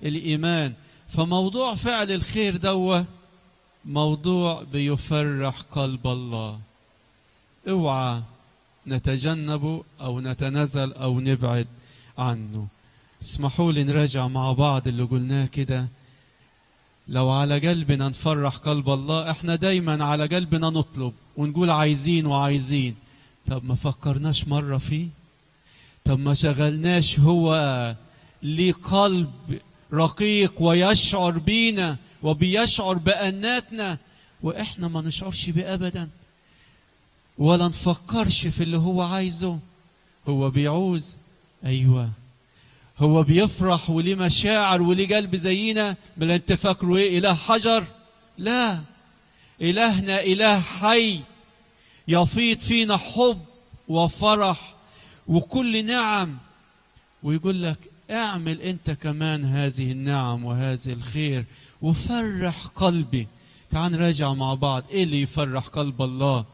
الإيمان فموضوع فعل الخير دوا موضوع بيفرح قلب الله اوعى نتجنبه او نتنازل او نبعد عنه اسمحوا لي نراجع مع بعض اللي قلناه كده لو على قلبنا نفرح قلب الله احنا دايما على قلبنا نطلب ونقول عايزين وعايزين طب ما فكرناش مرة فيه طب ما شغلناش هو ليه قلب رقيق ويشعر بينا وبيشعر بأناتنا وإحنا ما نشعرش بيه أبدا ولا نفكرش في اللي هو عايزه هو بيعوز أيوة هو بيفرح وليه مشاعر وليه قلب زينا بل انت فاكره ايه اله حجر لا الهنا اله حي يفيض فينا حب وفرح وكل نعم ويقول لك اعمل انت كمان هذه النعم وهذه الخير وفرح قلبي تعال نراجع مع بعض ايه اللي يفرح قلب الله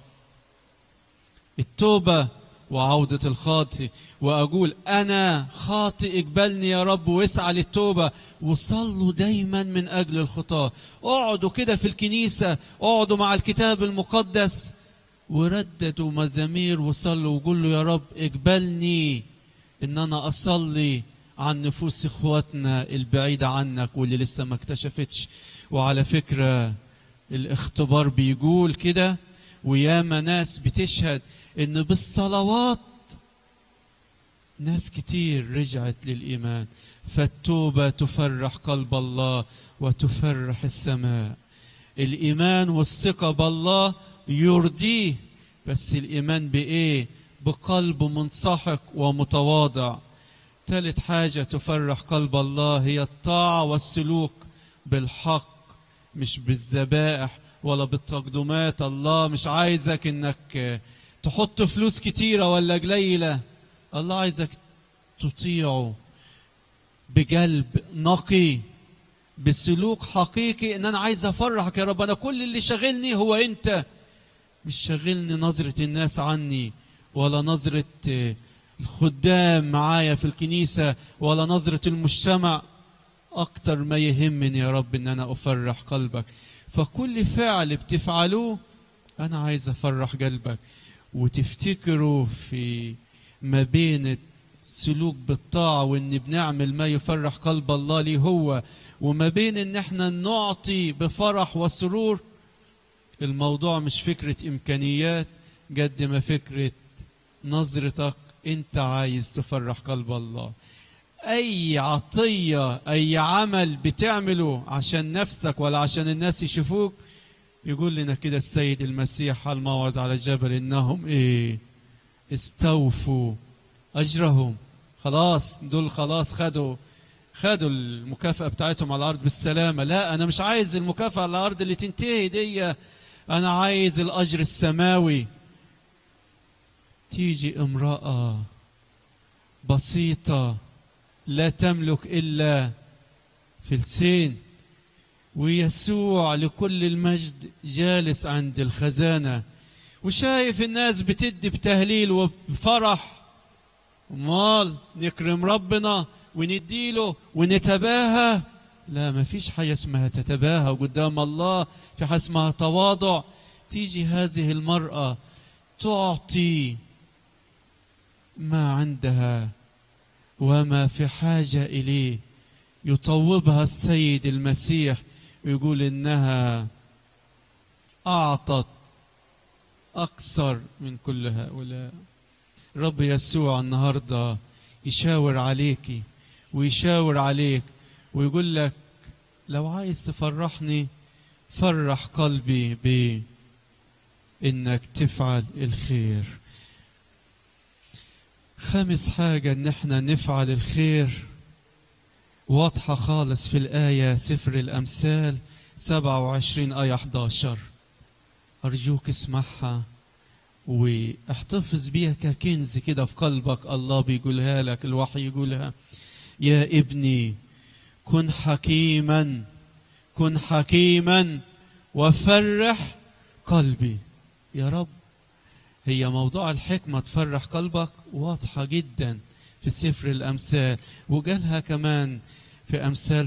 التوبه وعودة الخاطئ وأقول أنا خاطئ اقبلني يا رب واسعى للتوبة وصلوا دايما من أجل الخطاة اقعدوا كده في الكنيسة اقعدوا مع الكتاب المقدس ورددوا مزامير وصلوا وقولوا يا رب اقبلني ان انا اصلي عن نفوس اخواتنا البعيدة عنك واللي لسه ما اكتشفتش وعلى فكرة الاختبار بيقول كده وياما ناس بتشهد ان بالصلوات ناس كتير رجعت للايمان فالتوبه تفرح قلب الله وتفرح السماء الايمان والثقه بالله يرضيه بس الايمان بايه بقلب منسحق ومتواضع ثالث حاجه تفرح قلب الله هي الطاعه والسلوك بالحق مش بالذبائح ولا بالتقدمات الله مش عايزك انك تحط فلوس كتيرة ولا قليلة الله عايزك تطيعه بقلب نقي بسلوك حقيقي ان انا عايز افرحك يا رب انا كل اللي شاغلني هو انت مش شاغلني نظرة الناس عني ولا نظرة الخدام معايا في الكنيسة ولا نظرة المجتمع اكتر ما يهمني يا رب ان انا افرح قلبك فكل فعل بتفعلوه انا عايز افرح قلبك وتفتكروا في ما بين السلوك بالطاعة وإن بنعمل ما يفرح قلب الله ليه هو وما بين إن إحنا نعطي بفرح وسرور الموضوع مش فكرة إمكانيات قد ما فكرة نظرتك أنت عايز تفرح قلب الله أي عطية أي عمل بتعمله عشان نفسك ولا عشان الناس يشوفوك يقول لنا كده السيد المسيح على الموعظ على الجبل انهم ايه استوفوا اجرهم خلاص دول خلاص خدوا خدوا المكافأة بتاعتهم على الأرض بالسلامة لا أنا مش عايز المكافأة على الأرض اللي تنتهي دي أنا عايز الأجر السماوي تيجي امرأة بسيطة لا تملك إلا فلسين ويسوع لكل المجد جالس عند الخزانة وشايف الناس بتدي بتهليل وبفرح امال نكرم ربنا ونديله ونتباهى لا ما فيش حاجة اسمها تتباهى قدام الله في حاجة اسمها تواضع تيجي هذه المرأة تعطي ما عندها وما في حاجة إليه يطوبها السيد المسيح ويقول إنها أعطت أكثر من كل هؤلاء رب يسوع النهاردة يشاور عليكي ويشاور عليك ويقول لك لو عايز تفرحني فرح قلبي ب انك تفعل الخير خامس حاجة ان احنا نفعل الخير واضحة خالص في الآية سفر الأمثال 27 آية 11 أرجوك اسمعها واحتفظ بيها ككنز كده في قلبك الله بيقولها لك الوحي يقولها يا ابني كن حكيما كن حكيما وفرح قلبي يا رب هي موضوع الحكمة تفرح قلبك واضحة جدا في سفر الأمثال وقالها كمان في أمثال